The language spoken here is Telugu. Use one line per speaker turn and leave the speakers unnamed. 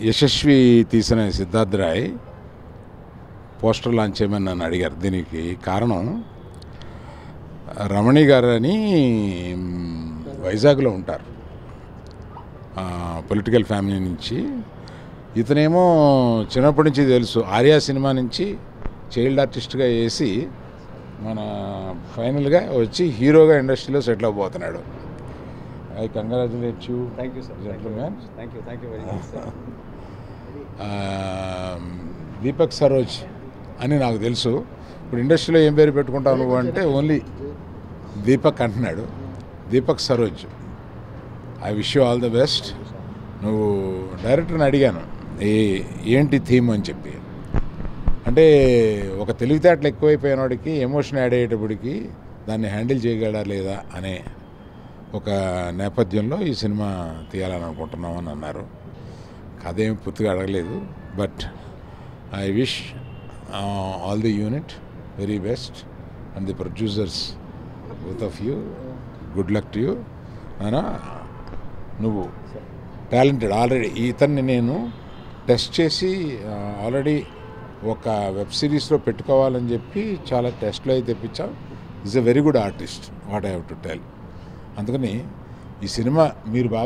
యశస్వి తీసిన సిద్ధార్థ్ రాయ్ పోస్టర్ లాంచ్ చేయమని నన్ను అడిగారు దీనికి కారణం రమణి గారు అని మ్, వైజాగ్లో ఉంటారు పొలిటికల్ ఫ్యామిలీ నుంచి ఇతనేమో చిన్నప్పటి నుంచి తెలుసు ఆర్యా సినిమా నుంచి చైల్డ్ ఆర్టిస్ట్గా వేసి మన ఫైనల్గా వచ్చి హీరోగా ఇండస్ట్రీలో సెటిల్ అవబోతున్నాడు I congratulate you
thank you sir
Gentlemen.
Thank you thank you very much sir
ఆ, దీపక్ సరోజ్ అని నాకు తెలుసు ఇప్పుడు ఇండస్ట్రీలో ఏం పేరు పెట్టుకుంటావు నువ్వు అంటే ఓన్లీ దీపక్ అంటున్నాడు Deepak Saroj I wish you all the best నువ్వు డైరెక్టర్ని అడిగాను ఏ ఏంటి థీమ్ అని చెప్పి అంటే ఒక తెలివితేటలు ఎక్కువైపోయిన వాడికి ఎమోషన్ యాడ్ అయ్యేటప్పటికి దాన్ని హ్యాండిల్ చేయగలడా లేదా అనే ఒక నేపథ్యంలో ఈ సినిమా తీయాలని అనుకుంటున్నాం అని అన్నారు కథ ఏమి పూర్తిగా అడగలేదు but I wish all the unit very best and the producers both of you good luck to you నానా నువ్వు టాలెంటెడ్ ఆల్రెడీ ఇతన్ని నేను టెస్ట్ చేసి ఆల్రెడీ ఒక వెబ్ సిరీస్లో పెట్టుకోవాలని చెప్పి చాలా టెస్ట్లు అయితే తెప్పించాం is a very good artist what I have to tell అందుకని ఈ సినిమా మీరు బాగా